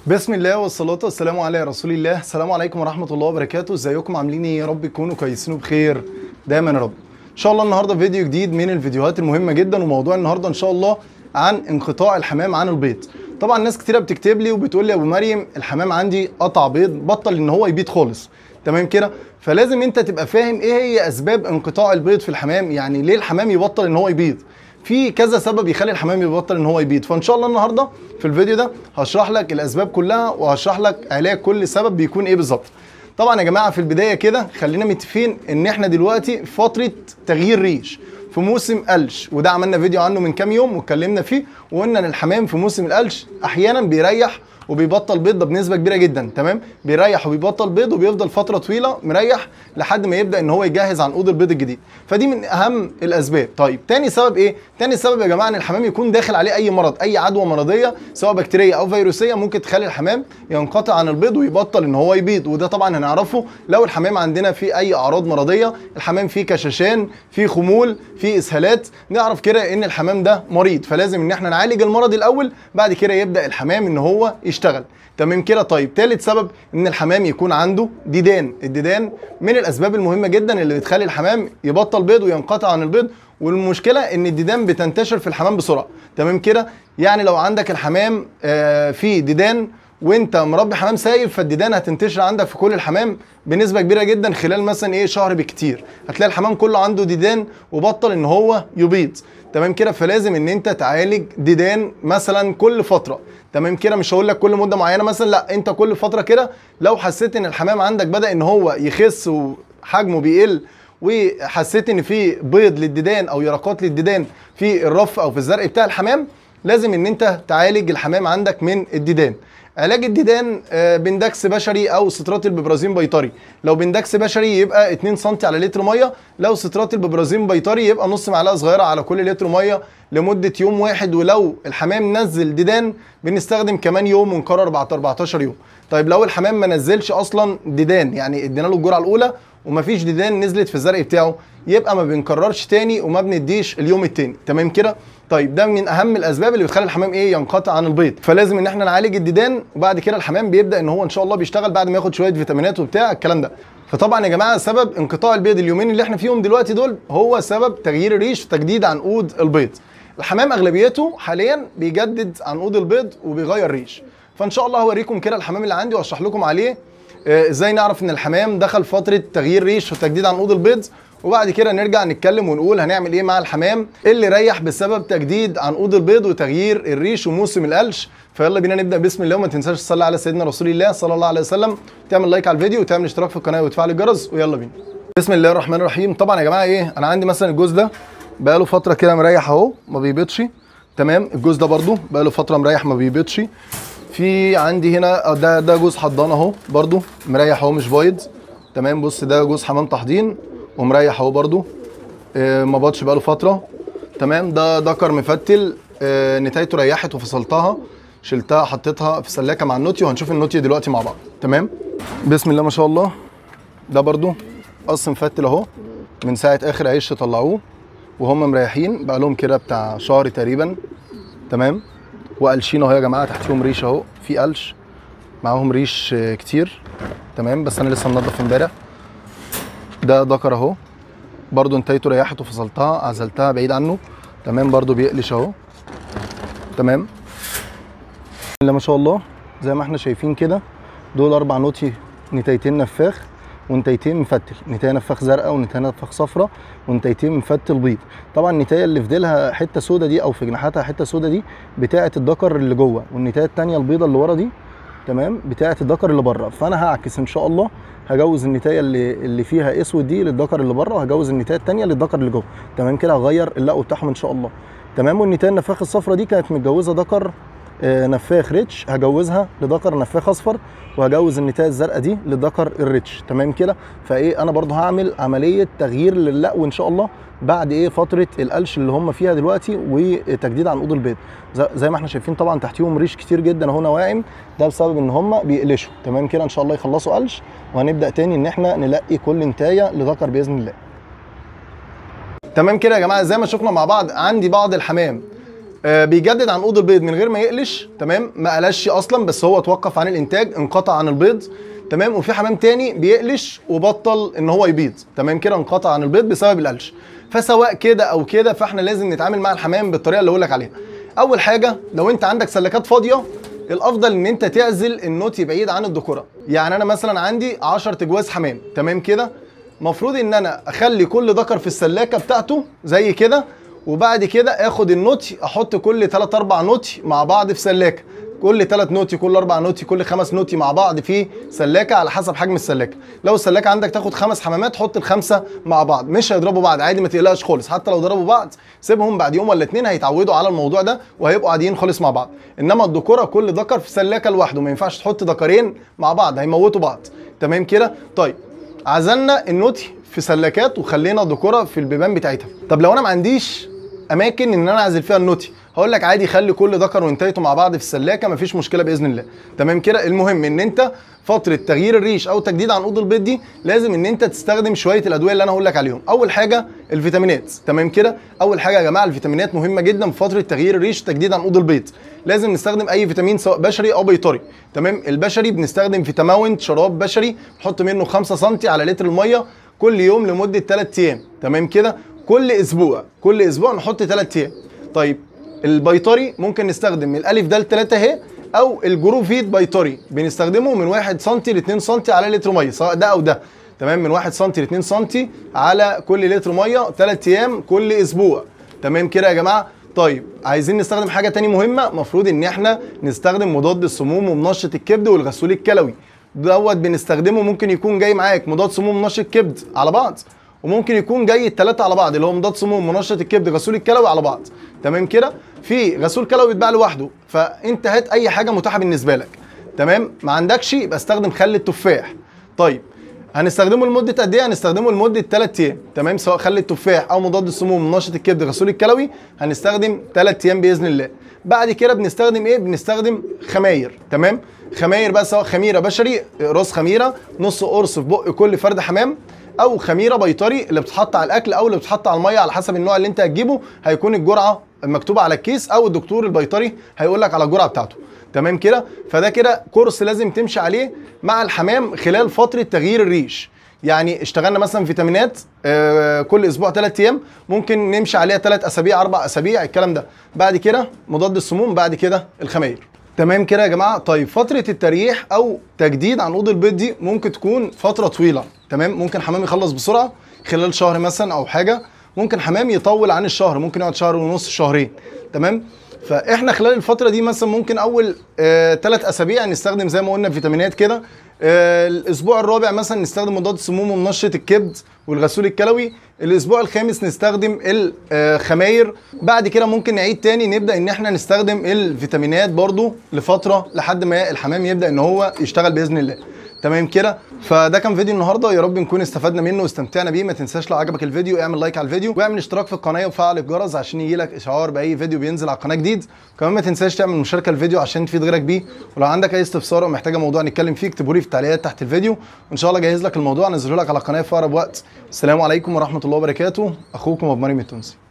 بسم الله والصلاة والسلام على رسول الله السلام عليكم ورحمة الله وبركاته ازيكم عاملين ايه يا رب تكونوا كويسين وبخير دايما يا رب ان شاء الله النهارده فيديو جديد من الفيديوهات المهمة جدا وموضوع النهارده ان شاء الله عن انقطاع الحمام عن البيض طبعا ناس كتيرة بتكتب لي وبتقول لي يا ابو مريم الحمام عندي قطع بيض بطل ان هو يبيض خالص تمام كده فلازم انت تبقى فاهم ايه هي اسباب انقطاع البيض في الحمام يعني ليه الحمام يبطل ان هو يبيض في كذا سبب يخلي الحمام يبطل ان هو يبيض فان شاء الله النهارده في الفيديو ده هشرح لك الاسباب كلها وهشرح لك علاج كل سبب بيكون ايه بالظبط طبعا يا جماعه في البدايه كده خلينا متفقين ان احنا دلوقتي في فتره تغيير ريش في موسم قلش وده عملنا فيديو عنه من كام يوم واتكلمنا فيه وقلنا ان الحمام في موسم القلش احيانا بيريح وبيبطل بيض ده بنسبه كبيره جدا تمام بيريح وبيبطل بيض وبيفضل فتره طويله مريح لحد ما يبدا ان هو يجهز عنقود البيض الجديد فدي من اهم الاسباب طيب تاني سبب ايه تاني سبب يا جماعه ان الحمام يكون داخل عليه اي مرض اي عدوى مرضيه سواء بكتيريه او فيروسيه ممكن تخلي الحمام ينقطع عن البيض ويبطل ان هو يبيض وده طبعا هنعرفه لو الحمام عندنا فيه اي اعراض مرضيه الحمام فيه كشاشان فيه خمول فيه اسهالات نعرف كده ان الحمام ده مريض فلازم ان احنا نعالج المرض الاول بعد كده يبدا الحمام ان هو يشتغل تمام كده طيب تالت سبب ان الحمام يكون عنده ديدان الديدان من الاسباب المهمه جدا اللي بتخلي الحمام يبطل بيض وينقطع عن البيض والمشكله ان الديدان بتنتشر في الحمام بسرعه تمام كده يعني لو عندك الحمام آه فيه ديدان وانت مربي حمام سايب فالديدان هتنتشر عندك في كل الحمام بنسبه كبيره جدا خلال مثلا ايه شهر بكتير هتلاقي الحمام كله عنده ديدان وبطل ان هو يبيض تمام كده فلازم ان انت تعالج ديدان مثلا كل فتره تمام كده مش هقول لك كل مده معينه مثلا لا انت كل فتره كده لو حسيت ان الحمام عندك بدا ان هو يخس وحجمه بيقل وحسيت ان في بيض للديدان او يرقات للديدان في الرف او في الزرع بتاع الحمام لازم ان انت تعالج الحمام عندك من الديدان علاج الديدان بندكس بشري او سترات الببرازين بيطري لو بندكس بشري يبقى 2 سم على لتر ميه لو سترات الببرازين بيطري يبقى نص معلقه صغيره على كل لتر ميه لمده يوم واحد ولو الحمام نزل ديدان بنستخدم كمان يوم ونكرر بعد 14 يوم طيب لو الحمام ما نزلش اصلا ديدان يعني ادينا له الجرعه الاولى ومفيش ديدان نزلت في الزرع بتاعه يبقى ما بنكررش تاني وما بنديش اليوم التاني تمام كده طيب ده من اهم الاسباب اللي بتخلي الحمام ايه ينقطع عن البيض فلازم ان احنا نعالج الديدان وبعد كده الحمام بيبدا ان هو ان شاء الله بيشتغل بعد ما ياخد شويه فيتامينات وبتاع الكلام ده فطبعا يا جماعه سبب انقطاع البيض اليومين اللي احنا فيهم دلوقتي دول هو سبب تغيير الريش وتجديد عنقود البيض الحمام اغلبيته حاليا بيجدد عنقود البيض وبيغير ريش فان شاء الله هوريكم كده الحمام اللي عندي واشرح لكم عليه ازاي نعرف ان الحمام دخل فتره تغيير ريش وتجديد عنقود البيض وبعد كده نرجع نتكلم ونقول هنعمل ايه مع الحمام اللي ريح بسبب تجديد عنقود البيض وتغيير الريش وموسم القلش فيلا بينا نبدا بسم الله وما تنساش تصلي على سيدنا رسول الله صلى الله عليه وسلم تعمل لايك على الفيديو وتعمل اشتراك في القناه وتفعل الجرس ويلا بينا بسم الله الرحمن الرحيم طبعا يا جماعه ايه انا عندي مثلا الجوز ده بقاله فتره كده مريح اهو ما بيبيضش تمام الجوز ده برده بقاله فتره مريح ما بيبيضش في عندي هنا ده ده جوز حضان اهو برده مريح اهو مش بايض تمام بص ده جوز حمام تحضين ومريح اهو برده آه ما بطش بقاله فتره تمام ده دكر مفتل آه نتايته ريحت وفصلتها شلتها حطيتها في سلاكه مع النوتي وهنشوف النوتي دلوقتي مع بعض تمام بسم الله ما شاء الله ده برده قص مفتل اهو من ساعه اخر عيش طلعوه وهم مريحين بقى لهم كده بتاع شهر تقريبا تمام وقلشين اهو يا جماعه تحتيهم ريش اهو في قلش معاهم ريش كتير تمام بس انا لسه منضف امبارح ده ذكر اهو برضو انتيته ريحت وفصلتها عزلتها بعيد عنه تمام برضو بيقلش اهو تمام اللي ما شاء الله زي ما احنا شايفين كده دول اربع نوتي نتايتين نفاخ ونتايتين مفتل نتايه نفاخ زرقاء ونتايه نفاخ صفراء ونتايتين مفتل بيض طبعا النتايه اللي في ديلها حته سودا دي او في جناحاتها حته سودا دي بتاعه الذكر اللي جوه والنتايه الثانيه البيضه اللي ورا دي تمام بتاعه الذكر اللي بره فانا هعكس ان شاء الله هجوز النتايه اللي اللي فيها اسود دي للذكر اللي بره وهجوز النتايه الثانيه للذكر اللي جوه تمام كده هغير اللقو بتاعهم ان شاء الله تمام والنتايه النفاخ الصفراء دي كانت متجوزه ذكر آه نفاخ ريتش هجوزها لذكر نفاخ اصفر وهجوز النتايه الزرقاء دي للذكر الريتش تمام كده فايه انا برضو هعمل عمليه تغيير للقو ان شاء الله بعد ايه فتره القلش اللي هم فيها دلوقتي وتجديد عنقود البيض زي ما احنا شايفين طبعا تحتيهم ريش كتير جدا اهو نواعم ده بسبب ان هم بيقلشوا تمام كده ان شاء الله يخلصوا قلش وهنبدا تاني ان احنا نلقي كل نتايه لذكر باذن الله تمام كده يا جماعه زي ما شفنا مع بعض عندي بعض الحمام آه، بيجدد عنقود البيض من غير ما يقلش تمام ما قلش اصلا بس هو توقف عن الانتاج انقطع عن البيض تمام وفي حمام تاني بيقلش وبطل ان هو يبيض تمام كده انقطع عن البيض بسبب القلش فسواء كده او كده فاحنا لازم نتعامل مع الحمام بالطريقه اللي اقول لك عليها اول حاجه لو انت عندك سلكات فاضيه الافضل ان انت تعزل النوتي بعيد عن الذكوره يعني انا مثلا عندي 10 تجواز حمام تمام كده المفروض ان انا اخلي كل ذكر في السلاكه بتاعته زي كده وبعد كده اخد النوتي احط كل 3 4 نوتي مع بعض في سلاكه كل 3 نوتي كل 4 نوتي كل 5 نوتي مع بعض في سلاكه على حسب حجم السلاكه لو السلاكه عندك تاخد خمس حمامات حط الخمسه مع بعض مش هيضربوا بعض عادي ما تقلقش خالص حتى لو ضربوا بعض سيبهم بعد يوم ولا اتنين هيتعودوا على الموضوع ده وهيبقوا قاعدين خالص مع بعض انما الذكوره كل ذكر في سلاكه لوحده ما ينفعش تحط ذكرين مع بعض هيموتوا بعض تمام كده طيب عزلنا النوتي في سلاكات وخلينا الذكوره في البيبان بتاعتها طب لو انا ما عنديش اماكن ان انا اعزل فيها النوتي هقول لك عادي خلي كل ذكر وانتيته مع بعض في السلاكه مفيش مشكله باذن الله تمام كده المهم ان انت فتره تغيير الريش او تجديد عنقود البيض دي لازم ان انت تستخدم شويه الادويه اللي انا هقول لك عليهم اول حاجه الفيتامينات تمام كده اول حاجه يا جماعه الفيتامينات مهمه جدا في فتره تغيير الريش وتجديد عنقود البيض لازم نستخدم اي فيتامين سواء بشري او بيطري تمام البشري بنستخدم فيتاماونت شراب بشري نحط منه 5 سم على لتر الميه كل يوم لمده 3 ايام تمام كده كل اسبوع كل اسبوع نحط 3 ايام طيب البيطري ممكن نستخدم من الالف د 3 اهي او الجروفيد بيطري بنستخدمه من 1 سم ل 2 سم على لتر ميه سواء ده او ده تمام من 1 سم ل 2 سم على كل لتر ميه 3 ايام كل اسبوع تمام كده يا جماعه طيب عايزين نستخدم حاجه تاني مهمه المفروض ان احنا نستخدم مضاد السموم ومنشط الكبد والغسول الكلوي دوت بنستخدمه ممكن يكون جاي معاك مضاد سموم منشط كبد على بعض وممكن يكون جاي الثلاثه على بعض اللي هو مضاد سموم منشط الكبد غسول الكلوي على بعض تمام كده في غسول كلوي بيتباع لوحده فانت هات اي حاجه متاحه بالنسبه لك تمام ما عندكش يبقى استخدم خل التفاح طيب هنستخدمه لمده قد ايه هنستخدمه لمده 3 ايام تمام سواء خل التفاح او مضاد السموم منشط الكبد غسول الكلوي هنستخدم 3 ايام باذن الله بعد كده بنستخدم ايه بنستخدم خماير تمام خماير بقى سواء خميره بشري راس خميره نص قرص في بق كل فرد حمام او خميره بيطري اللي بتتحط على الاكل او اللي بتتحط على الميه على حسب النوع اللي انت هتجيبه هيكون الجرعه مكتوبه على الكيس او الدكتور البيطري هيقول لك على الجرعه بتاعته تمام كده فده كده كورس لازم تمشي عليه مع الحمام خلال فتره تغيير الريش يعني اشتغلنا مثلا فيتامينات آه كل اسبوع ثلاث ايام ممكن نمشي عليها ثلاث اسابيع اربع اسابيع الكلام ده بعد كده مضاد السموم بعد كده الخماير تمام كده يا جماعه طيب فتره التريح او تجديد عنقود البيض دي ممكن تكون فتره طويله تمام ممكن حمام يخلص بسرعه خلال شهر مثلا او حاجه ممكن حمام يطول عن الشهر ممكن يقعد شهر ونص شهرين تمام فاحنا خلال الفتره دي مثلا ممكن اول ثلاث آه اسابيع نستخدم زي ما قلنا فيتامينات كده آه الاسبوع الرابع مثلا نستخدم مضاد السموم ومنشط الكبد والغسول الكلوي الاسبوع الخامس نستخدم الخماير بعد كده ممكن نعيد تاني نبدا ان احنا نستخدم الفيتامينات برضو لفتره لحد ما الحمام يبدا ان هو يشتغل باذن الله تمام كده فده كان فيديو النهارده يا رب نكون استفدنا منه واستمتعنا بيه ما تنساش لو عجبك الفيديو اعمل لايك على الفيديو واعمل اشتراك في القناه وفعل الجرس عشان يجيلك اشعار باي فيديو بينزل على القناه جديد كمان ما تنساش تعمل مشاركه الفيديو عشان تفيد غيرك بيه ولو عندك اي استفسار او محتاجه موضوع نتكلم فيه اكتبوا لي في التعليقات تحت الفيديو وان شاء الله جهز لك الموضوع انزله لك على القناه في اقرب وقت السلام عليكم ورحمه الله وبركاته اخوكم ابو مريم التونسي